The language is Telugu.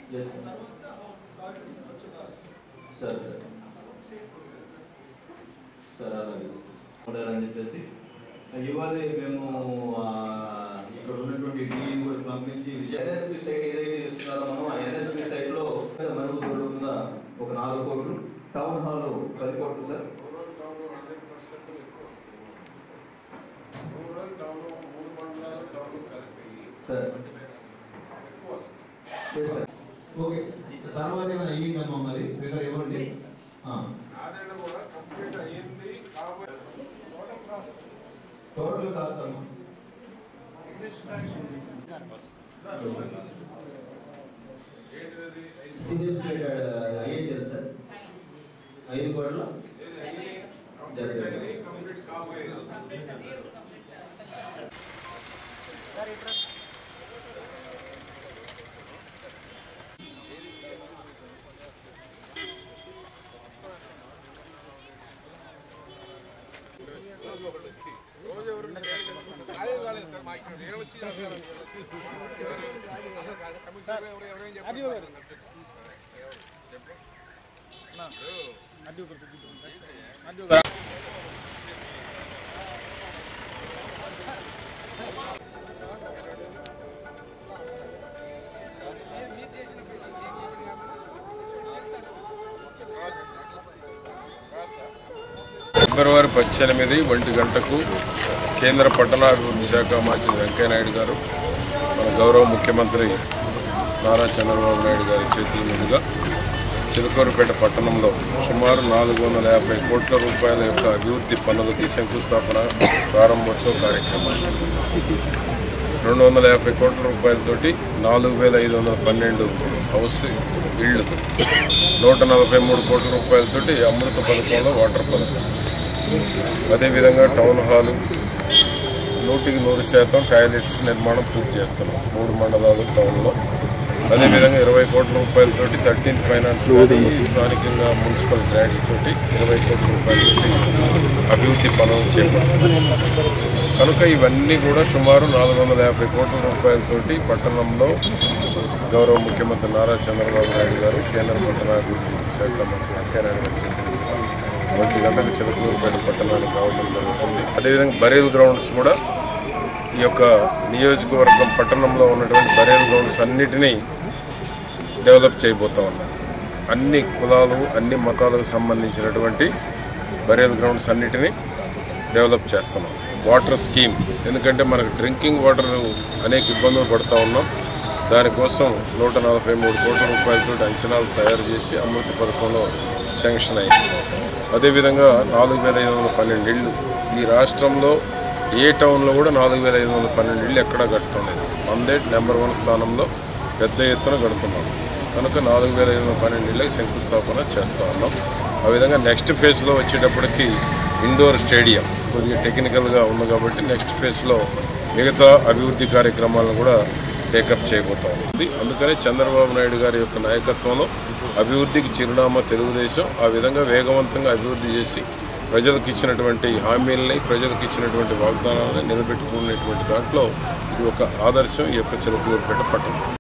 ఎస్ సార్ సార్ సార్ అలాగే ఉండాలని చెప్పేసి ఇవాళ మేము ఆ, ఇక్కడ ఉన్నటువంటి టీం కూడా పంపించి ఎన్ఎస్పి సైట్ ఏదైతే ఇస్తున్నారో మనం ఆ ఎన్ఎస్పి సైట్ లో మరుగు దూరంగా ఒక నాలుగు కోట్లు టౌన్ హాల్ పది కోట్లు sir rural town hundred percent ఎక్కువ రూరల్ టౌన్ మూడు మండలాల టౌన్ కలిపి సార్ ఎక్కువ వస్తుంది ఎస్ సార్ ఓకే తర్వాత ఏమైనా అయ్యిందమ్మా మరి వివరం ఇవ్వండి ఆ, నారాయణ కూడా కంప్లీట్ అయ్యింది కాబట్టి టోటల్ కాస్ట్ టోటల్ కాస్ట్ అమ్మా ఏంటిది సిజిఎస్ అయ్యేది సార్ ఐదు కోట్ల కంప్లీట్ అయ్యింది కంప్లీట్ కాబోయేది రోజు ఎవరు అదే కాలేదు సార్ మా ఇక్కడ నేను వచ్చి కమిషనర్ ఎవరు ఎవరేం చెప్పారు ఫిబ్రవరి పద్దెనిమిది ఒంటి గంటకు కేంద్ర పట్టణాభివృద్ధి శాఖ మంత్రి వెంకయ్యనాయుడు గారు మన గౌరవ ముఖ్యమంత్రి నారా చంద్రబాబు నాయుడు గారి చేతుల మీదుగా చిలుకూరుపేట పట్టణంలో సుమారు నాలుగు వందల యాభై కోట్ల రూపాయల యొక్క అభివృద్ధి పనులకి శంకుస్థాపన ప్రారంభోత్సవ కార్యక్రమం రెండు వందల యాభై కోట్ల రూపాయలతోటి నాలుగు వేల ఐదు వందల పన్నెండు హౌస్ ఇళ్ళు నూట నలభై మూడు కోట్ల రూపాయలతోటి అమృత పథకంలో వాటర్ పథకం అదేవిధంగా టౌన్ హాలు నూటికి నూరు శాతం టాయిలెట్స్ నిర్మాణం పూర్తి చేస్తున్నాం మూడు మండలాలు టౌన్లో అదేవిధంగా ఇరవై కోట్ల రూపాయలతోటి థర్టీన్ ఫైనాన్స్ కానీ స్థానికంగా మున్సిపల్ గ్రాంట్స్ తోటి ఇరవై కోట్ల రూపాయలతోటి అభివృద్ధి పనులు చేపడుతున్నాం కనుక ఇవన్నీ కూడా సుమారు నాలుగు వందల యాభై కోట్ల రూపాయలతోటి పట్టణంలో గౌరవ ముఖ్యమంత్రి నారా చంద్రబాబు నాయుడు గారు కేంద్ర పట్టణాభివృద్ధి శాఖ మంత్రి వెంకయ్యనాయుడు గారు చేతుల మీదుగా ఒంటి గంటకు చిలకలూరుపేట పట్టణానికి రావడం జరుగుతుంది అదేవిధంగా బరేల్ గ్రౌండ్స్ కూడా ఈ యొక్క నియోజకవర్గం పట్టణంలో ఉన్నటువంటి బరేల్ గ్రౌండ్స్ అన్నిటినీ డెవలప్ చేయబోతా ఉన్నాం అన్ని కులాలు అన్ని మతాలకు సంబంధించినటువంటి బరేల్ గ్రౌండ్స్ అన్నిటినీ డెవలప్ చేస్తున్నాం వాటర్ స్కీమ్ ఎందుకంటే మనకు డ్రింకింగ్ వాటర్ అనేక ఇబ్బందులు పడుతూ ఉన్నాం దానికోసం నూట నలభై మూడు కోట్ల రూపాయలతో అంచనాలు తయారు చేసి అమృత పథకంలో శాంక్షన్ అయింది అదేవిధంగా నాలుగు వేల ఐదు వందల పన్నెండు ఇళ్ళు ఈ రాష్ట్రంలో ఏ టౌన్లో కూడా నాలుగు వేల ఐదు వందల పన్నెండు ఇళ్ళు ఎక్కడా కట్టడం లేదు మందే నెంబర్ వన్ స్థానంలో పెద్ద ఎత్తున కడుతున్నాం కనుక నాలుగు వేల ఐదు వందల పన్నెండు ఇళ్ళకి శంకుస్థాపన చేస్తూ ఉన్నాం ఆ విధంగా నెక్స్ట్ ఫేజ్లో వచ్చేటప్పటికి ఇండోర్ స్టేడియం కొద్దిగా టెక్నికల్గా ఉంది కాబట్టి నెక్స్ట్ ఫేజ్లో మిగతా అభివృద్ధి కార్యక్రమాలను కూడా టేకప్ చేయబోతా ఉంది అందుకనే చంద్రబాబు నాయుడు గారి యొక్క నాయకత్వంలో అభివృద్ధికి చిరునామా తెలుగుదేశం ఆ విధంగా వేగవంతంగా అభివృద్ధి చేసి ప్రజలకు ఇచ్చినటువంటి హామీలని ప్రజలకు ఇచ్చినటువంటి వాగ్దానాలను నిలబెట్టుకునేటువంటి దాంట్లో ఇది ఒక ఆదర్శం ఈ యొక్క చిలకలూరుపేట పట్టణం